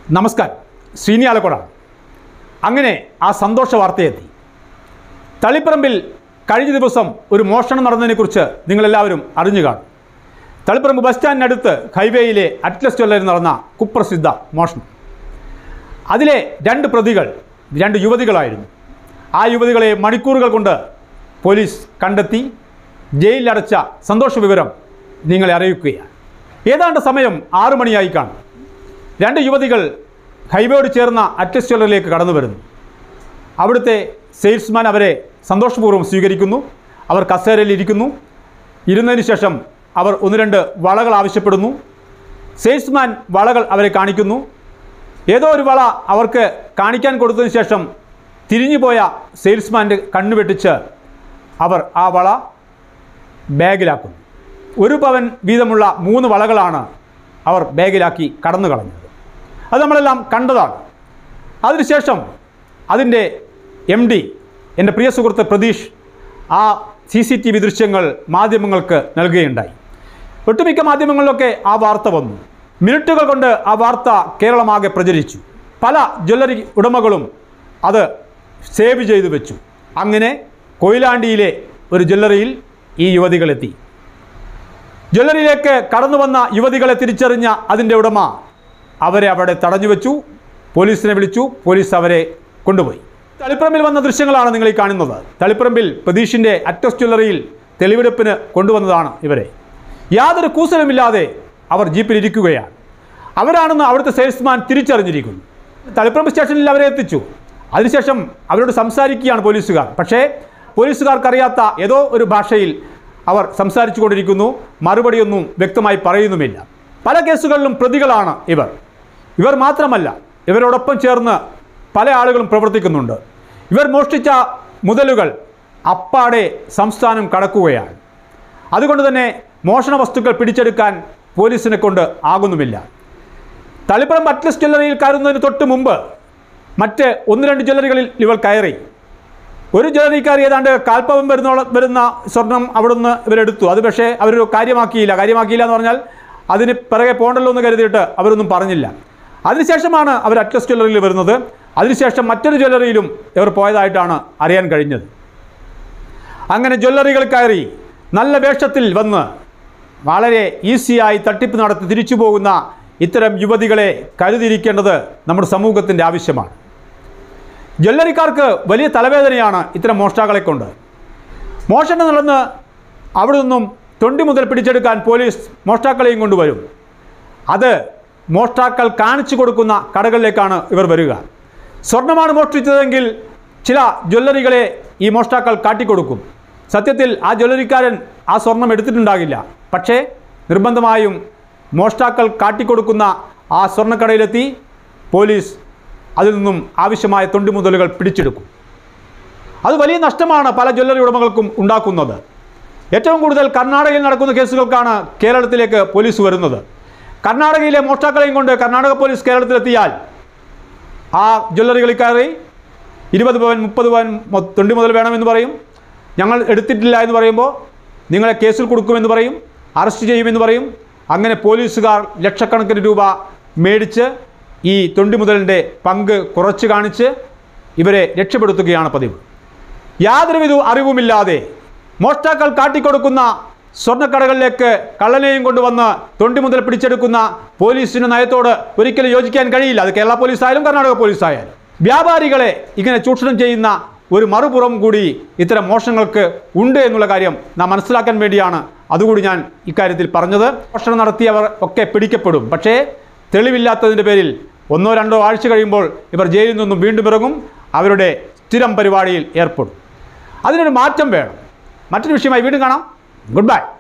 നമസ്കാരം ശ്രീനി ആലക്കോടാണ് അങ്ങനെ ആ സന്തോഷ വാർത്തയെത്തി തളിപ്പറമ്പിൽ കഴിഞ്ഞ ദിവസം ഒരു മോഷണം നടന്നതിനെക്കുറിച്ച് നിങ്ങളെല്ലാവരും അറിഞ്ഞു കാണും തളിപ്പറമ്പ് ബസ് സ്റ്റാൻഡിനടുത്ത് ഹൈവേയിലെ അറ്റ്ലസ് ജ്വല്ലറി നടന്ന കുപ്രസിദ്ധ മോഷണം അതിലെ രണ്ട് പ്രതികൾ രണ്ട് യുവതികളായിരുന്നു ആ യുവതികളെ മണിക്കൂറുകൾ കൊണ്ട് പോലീസ് കണ്ടെത്തി ജയിലിലടച്ച സന്തോഷ വിവരം നിങ്ങളെ അറിയിക്കുകയാണ് ഏതാണ്ട് സമയം ആറു മണിയായി കാണും രണ്ട് യുവതികൾ ഹൈവേയോട് ചേർന്ന അറ്റ്ലസ് ജ്വല്ലറിയിലേക്ക് കടന്നു വരുന്നു അവിടുത്തെ സെയിൽസ്മാൻ അവരെ സന്തോഷപൂർവ്വം സ്വീകരിക്കുന്നു അവർ കസേരയിൽ ഇരിക്കുന്നു ഇരുന്നതിന് ശേഷം അവർ ഒന്ന് രണ്ട് വളകൾ ആവശ്യപ്പെടുന്നു സെയിൽസ്മാൻ വളകൾ അവരെ കാണിക്കുന്നു ഏതോ ഒരു വള അവർക്ക് കാണിക്കാൻ കൊടുത്തതിന് ശേഷം തിരിഞ്ഞുപോയ സെയിൽസ്മാൻ്റെ കണ്ണു വെട്ടിച്ച് അവർ ആ വള ബാഗിലാക്കുന്നു ഒരു പവൻ വീതമുള്ള മൂന്ന് വളകളാണ് അവർ ബാഗിലാക്കി കടന്നു കളഞ്ഞത് അത് നമ്മളെല്ലാം കണ്ടതാണ് അതിനുശേഷം അതിൻ്റെ എം ഡി എൻ്റെ പ്രിയ സുഹൃത്ത് പ്രതീഷ് ആ സി സി ടി വി ദൃശ്യങ്ങൾ മാധ്യമങ്ങൾക്ക് നൽകുകയുണ്ടായി ഒട്ടുമിക്ക മാധ്യമങ്ങളിലൊക്കെ ആ വാർത്ത വന്നു മിനിറ്റുകൾ കൊണ്ട് ആ വാർത്ത കേരളമാകെ പ്രചരിച്ചു പല ജ്വല്ലറി ഉടമകളും അത് സേവ് ചെയ്തു വെച്ചു അങ്ങനെ കൊയിലാണ്ടിയിലെ ഒരു ജ്വല്ലറിയിൽ ഈ യുവതികളെത്തി ജ്വല്ലറിയിലേക്ക് കടന്നു വന്ന യുവതികളെ തിരിച്ചറിഞ്ഞ അതിൻ്റെ ഉടമ അവരെ അവിടെ തടഞ്ഞു വെച്ചു പോലീസിനെ വിളിച്ചു പോലീസ് അവരെ കൊണ്ടുപോയി തളിപ്പറമ്പിൽ വന്ന ദൃശ്യങ്ങളാണ് നിങ്ങൾ ഈ കാണുന്നത് തളിപ്പറമ്പിൽ പ്രതീഷിൻ്റെ അറ്റസ് ജ്വല്ലറിയിൽ തെളിവെടുപ്പിന് കൊണ്ടുവന്നതാണ് ഇവരെ യാതൊരു കൂസലുമില്ലാതെ അവർ ജീപ്പിൽ ഇരിക്കുകയാണ് അവരാണെന്ന് അവിടുത്തെ സെയിൽസ്മാൻ തിരിച്ചറിഞ്ഞിരിക്കുന്നു തളിപ്പറമ്പ് സ്റ്റേഷനിൽ അവരെ എത്തിച്ചു അതിനുശേഷം അവരോട് സംസാരിക്കുകയാണ് പോലീസുകാർ പക്ഷേ പോലീസുകാർക്കറിയാത്ത ഏതോ ഒരു ഭാഷയിൽ അവർ സംസാരിച്ചു കൊണ്ടിരിക്കുന്നു മറുപടിയൊന്നും വ്യക്തമായി പറയുന്നുമില്ല പല കേസുകളിലും പ്രതികളാണ് ഇവർ ഇവർ മാത്രമല്ല ഇവരോടൊപ്പം ചേർന്ന് പല ആളുകളും പ്രവർത്തിക്കുന്നുണ്ട് ഇവർ മോഷ്ടിച്ച മുതലുകൾ അപ്പാടെ സംസ്ഥാനം കടക്കുകയാണ് അതുകൊണ്ട് തന്നെ മോഷണ വസ്തുക്കൾ പിടിച്ചെടുക്കാൻ പോലീസിനെ കൊണ്ട് ആകുന്നുമില്ല തളിപ്പറമ്പ് അറ്റ്ലസ് ജ്വല്ലറിയിൽ കയറുന്നതിന് തൊട്ട് മുമ്പ് മറ്റ് ഒന്ന് രണ്ട് ജ്വല്ലറികളിൽ ഇവർ കയറി ഒരു ജ്വല്ലറിക്കാർ ഏതാണ്ട് കാൽപ്പവൻ വരുന്ന വരുന്ന സ്വർണം അവിടുന്ന് ഇവരെടുത്തു അത് പക്ഷേ അവരൊരു കാര്യമാക്കിയില്ല കാര്യമാക്കിയില്ല എന്ന് പറഞ്ഞാൽ അതിന് പിറകെ പോകണ്ടല്ലോ എന്ന് കരുതിയിട്ട് അവരൊന്നും പറഞ്ഞില്ല അതിനുശേഷമാണ് അവർ അറ്റ്ലസ് ജ്വല്ലറിയിൽ വരുന്നത് അതിനുശേഷം മറ്റൊരു ജ്വല്ലറിയിലും ഇവർ പോയതായിട്ടാണ് അറിയാൻ കഴിഞ്ഞത് അങ്ങനെ ജ്വല്ലറികൾ കയറി നല്ല വേഷത്തിൽ വന്ന് വളരെ ഈസിയായി തട്ടിപ്പ് നടത്തി തിരിച്ചു പോകുന്ന ഇത്തരം യുവതികളെ കരുതിയിരിക്കേണ്ടത് നമ്മുടെ സമൂഹത്തിൻ്റെ ആവശ്യമാണ് ജ്വല്ലറിക്കാർക്ക് വലിയ തലവേദനയാണ് ഇത്തരം മോഷ്ടാക്കളെ കൊണ്ട് മോഷണം നടന്ന് അവിടെ നിന്നും തൊണ്ടി മുതൽ പിടിച്ചെടുക്കാൻ പോലീസ് മോഷ്ടാക്കളെയും കൊണ്ടുവരും അത് മോഷ്ടാക്കൾ കാണിച്ചു കൊടുക്കുന്ന കടകളിലേക്കാണ് ഇവർ വരിക സ്വർണ്ണമാണ് മോഷ്ടിച്ചതെങ്കിൽ ചില ജ്വല്ലറികളെ ഈ മോഷ്ടാക്കൾ കാട്ടിക്കൊടുക്കും സത്യത്തിൽ ആ ജ്വല്ലറിക്കാരൻ ആ സ്വർണം എടുത്തിട്ടുണ്ടാകില്ല പക്ഷേ നിർബന്ധമായും മോഷ്ടാക്കൾ കാട്ടിക്കൊടുക്കുന്ന ആ സ്വർണ്ണക്കടയിലെത്തി പോലീസ് അതിൽ നിന്നും ആവശ്യമായ തൊണ്ടി മുതലുകൾ പിടിച്ചെടുക്കും അത് വലിയ നഷ്ടമാണ് പല ജ്വല്ലറി ഉടമകൾക്കും ഉണ്ടാക്കുന്നത് ഏറ്റവും കൂടുതൽ കർണാടകയിൽ നടക്കുന്ന കേസുകൾക്കാണ് കേരളത്തിലേക്ക് പോലീസ് വരുന്നത് കർണാടകയിലെ മോഷ്ടാക്കളെയും കൊണ്ട് കർണാടക പോലീസ് കേരളത്തിലെത്തിയാൽ ആ ജ്വല്ലറികളിൽ കയറി ഇരുപത് പവൻ മുപ്പത് പവൻ മൊ- തൊണ്ടി മുതൽ വേണമെന്ന് പറയും ഞങ്ങൾ എടുത്തിട്ടില്ല എന്ന് പറയുമ്പോൾ നിങ്ങളെ കേസിൽ കൊടുക്കുമെന്ന് പറയും അറസ്റ്റ് ചെയ്യുമെന്ന് പറയും അങ്ങനെ പോലീസുകാർ ലക്ഷക്കണക്കിന് രൂപ മേടിച്ച് ഈ തൊണ്ടി മുതലിൻ്റെ പങ്ക് കുറച്ച് കാണിച്ച് ഇവരെ രക്ഷപ്പെടുത്തുകയാണ് പതിവ് യാതൊരുവിധ അറിവുമില്ലാതെ മോഷ്ടാക്കൾ കാട്ടിക്കൊടുക്കുന്ന സ്വർണ്ണക്കടകളിലേക്ക് കള്ളനെയും കൊണ്ടുവന്ന് തൊണ്ടി മുതൽ പിടിച്ചെടുക്കുന്ന പോലീസിൻ്റെ നയത്തോട് ഒരിക്കലും യോജിക്കാൻ കഴിയില്ല അത് കേരള പോലീസായാലും കർണാടക പോലീസായാലും വ്യാപാരികളെ ഇങ്ങനെ ചൂഷണം ചെയ്യുന്ന ഒരു മറുപുറം കൂടി ഇത്തരം മോഷണങ്ങൾക്ക് ഉണ്ട് എന്നുള്ള കാര്യം നാം മനസ്സിലാക്കാൻ വേണ്ടിയാണ് അതുകൂടി ഞാൻ ഇക്കാര്യത്തിൽ പറഞ്ഞത് മോഷണം നടത്തിയവർ ഒക്കെ പിടിക്കപ്പെടും പക്ഷേ തെളിവില്ലാത്തതിൻ്റെ പേരിൽ ഒന്നോ രണ്ടോ ആഴ്ച കഴിയുമ്പോൾ ഇവർ ജയിലിൽ നിന്നും വീണ്ടും ഇറങ്ങും അവരുടെ സ്ഥിരം പരിപാടിയിൽ ഏർപ്പെടും അതിനൊരു മാറ്റം വേണം മറ്റൊരു വിഷയമായി വീണ്ടും കാണാം ഗുഡ് ബൈ